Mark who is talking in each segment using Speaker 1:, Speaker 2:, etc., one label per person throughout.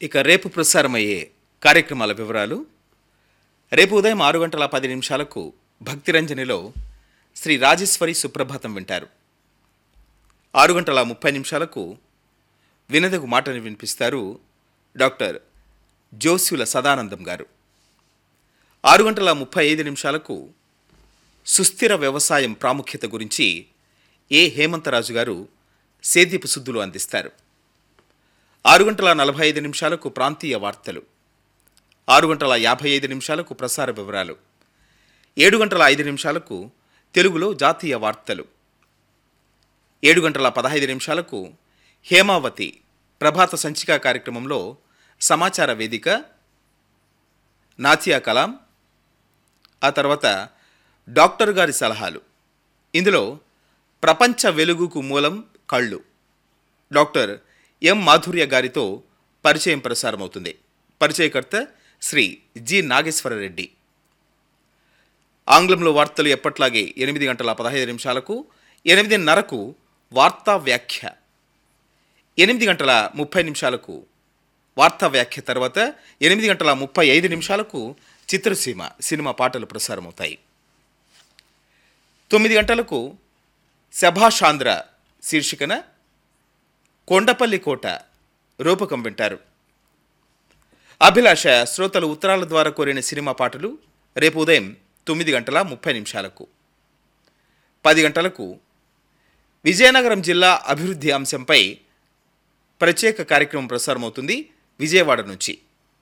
Speaker 1: ఇక రేపు ప్రసారమయ్యే కార్యక్రమాల వివరాలు రేపు ఉదయం ఆరు గంటల పది నిమిషాలకు భక్తిరంజనిలో శ్రీ రాజేశ్వరి సుప్రభాతం వింటారు ఆరు గంటల ముప్పై నిమిషాలకు వినదగు మాటని వినిపిస్తారు డాక్టర్ జోస్యుల సదానందం గారు ఆరు గంటల ముప్పై ఐదు నిమిషాలకు సుస్థిర వ్యవసాయం ప్రాముఖ్యత గురించి ఏ హేమంతరాజు గారు సేద్యపు సుద్దులు అందిస్తారు ఆరు గంటల నలభై ఐదు నిమిషాలకు ప్రాంతీయ వార్తలు ఆరు గంటల యాభై ఐదు నిమిషాలకు ప్రసార వివరాలు ఏడు గంటల ఐదు నిమిషాలకు తెలుగులో జాతీయ వార్తలు ఏడు గంటల పదహైదు నిమిషాలకు హేమావతి ప్రభాత సంచిక కార్యక్రమంలో సమాచార వేదిక నాచియా కలాం ఆ తర్వాత డాక్టర్ గారి సలహాలు ఇందులో ప్రపంచ వెలుగుకు మూలం కళ్ళు డాక్టర్ ఎం మాధుర్య గారితో పరిచయం ప్రసారమవుతుంది పరిచయకర్త శ్రీ జి నాగేశ్వరరెడ్డి ఆంగ్లంలో వార్తలు ఎప్పట్లాగే ఎనిమిది గంటల పదహైదు నిమిషాలకు ఎనిమిదిన్నరకు వార్తా వ్యాఖ్య ఎనిమిది గంటల ముప్పై నిమిషాలకు వార్తా వ్యాఖ్య తర్వాత ఎనిమిది గంటల ముప్పై ఐదు నిమిషాలకు చిత్రసీమ సినిమా పాటలు ప్రసారమవుతాయి తొమ్మిది గంటలకు శభాషాంధ్ర శీర్షికన కొండపల్లి కోట రూపకం వింటారు అభిలాష శ్రోతలు ఉత్తరాల ద్వారా కోరిన సినిమా పాటలు రేపు ఉదయం తొమ్మిది గంటల ముప్పై నిమిషాలకు పది గంటలకు విజయనగరం జిల్లా అభివృద్ధి అంశంపై ప్రత్యేక కార్యక్రమం ప్రసారమవుతుంది విజయవాడ నుంచి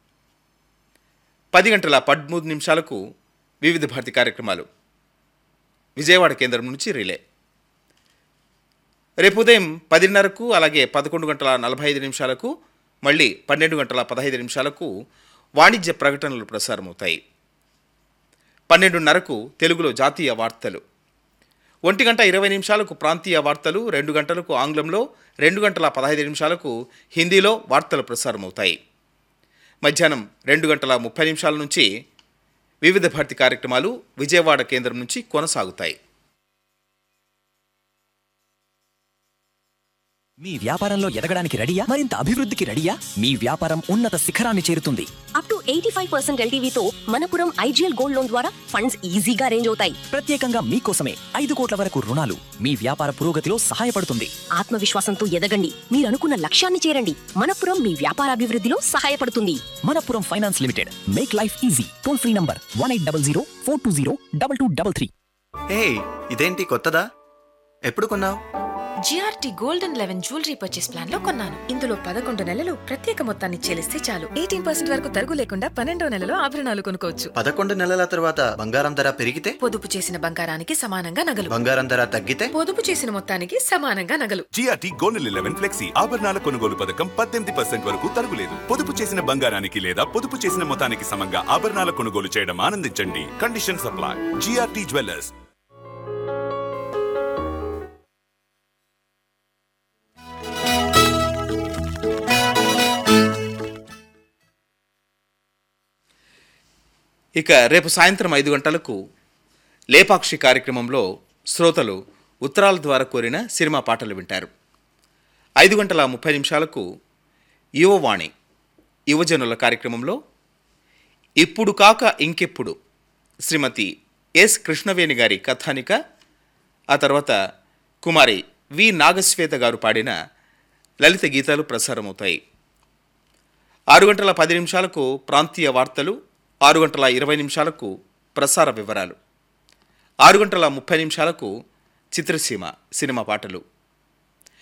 Speaker 1: పది గంటల పదమూడు నిమిషాలకు వివిధ భారతి కార్యక్రమాలు విజయవాడ కేంద్రం నుంచి రిలే రేపు ఉదయం పదిన్నరకు అలాగే పదకొండు గంటల నలభై ఐదు నిమిషాలకు మళ్ళీ పన్నెండు గంటల పదహైదు నిమిషాలకు వాణిజ్య ప్రకటనలు ప్రసారమవుతాయి పన్నెండున్నరకు తెలుగులో జాతీయ వార్తలు ఒంటి గంట ఇరవై నిమిషాలకు ప్రాంతీయ వార్తలు రెండు గంటలకు ఆంగ్లంలో రెండు గంటల పదహైదు నిమిషాలకు హిందీలో వార్తలు ప్రసారమవుతాయి మధ్యాహ్నం రెండు గంటల ముప్పై నిమిషాల నుంచి వివిధ భారతి కార్యక్రమాలు విజయవాడ కేంద్రం నుంచి కొనసాగుతాయి
Speaker 2: మీ వ్యాపారంలో ఎదగడానికి రెడీయా మరింత అభివృద్ధికి రెడీయా మీ వ్యాపారం ఉన్నత శిఖరాన్ని చేరుతుంది
Speaker 3: up to eighty five percent ఎల్టీవీతో మనపురం ఐజీఎల్ గోల్డ్ లోన్ ద్వారా ఫండ్స్ ఈజీగా అరేంజ్ అవుతాయి
Speaker 2: ప్రత్యేకంగా మీకోసమే ఐదు కోట్ల వరకు రుణాలు మీ వ్యాపార పురోగతిలో సహాయపడుతుంది
Speaker 3: ఆత్మవిశ్వాసంతో ఎదగండి మీరు అనుకున్న లక్ష్యాన్ని చేరండి మనపురం మీ వ్యాపారాభివృద్ధిలో సహాయపడుతుంది
Speaker 2: Manappuram finance limited make life easy toll free number one eight double zero four two zero double two double three
Speaker 4: hey ఇదేంటి కొత్తదా ఎప్పుడు కొన్నావు
Speaker 5: GRT gold and eleven jewellery purchase plan లో కొన్నాను ఇందులో పదకొండు నెలలు ప్రత్యేక మొత్తాన్ని చెల్లిస్తే చాలు ఎయిటీన్ పర్సెంట్ వరకు తరుగు లేకుండా పన్నెండో నెలలో ఆభరణాలు కొనుక్కోవచ్చు
Speaker 4: పదకొండు నెలల తర్వాత బంగారం ధర పెరిగితే
Speaker 5: పొదుపు చేసిన బంగారానికి సమానంగా నగలు
Speaker 4: బంగారం ధర తగ్గితే
Speaker 5: పొదుపు చేసిన మొత్తానికి సమానంగా నగలు
Speaker 6: జిఆర్టీ గోల్డ్ లెవెన్ ఫ్లెక్సీ ఆభరణాల కొనుగోలు పథకం పద్దెనిమిది పర్సెంట్ వరకు తరుగులేదు పొదుపు చేసిన బంగారానికి లేదా పొదుపు చేసిన మొత్తానికి సమంగా ఆభరణాల కొనుగోలు చేయడం ఆనందించండి కండిషన్ సప్లై జిఆర్టీ జ్యువెలర్స్
Speaker 1: ఇక రేపు సాయంత్రం ఐదు గంటలకు లేపాక్షి కార్యక్రమంలో శ్రోతలు ఉత్తరాల ద్వారా కోరిన సినిమా పాటలు వింటారు ఐదు గంటల ముప్పై నిమిషాలకు యువవాణి యువజనుల కార్యక్రమంలో ఇప్పుడు కాక ఇంకెప్పుడు శ్రీమతి ఎస్ కృష్ణవేణి గారి కథానిక ఆ తర్వాత కుమారి వి నాగశ్వేత గారు పాడిన లలిత గీతాలు ప్రసారమవుతాయి ఆరు గంటల పది నిమిషాలకు ప్రాంతీయ వార్తలు ఆరు గంటల ఇరవై నిమిషాలకు ప్రసార వివరాలు ఆరు గంటల ముప్పై నిమిషాలకు చిత్రసీమ సినిమా పాటలు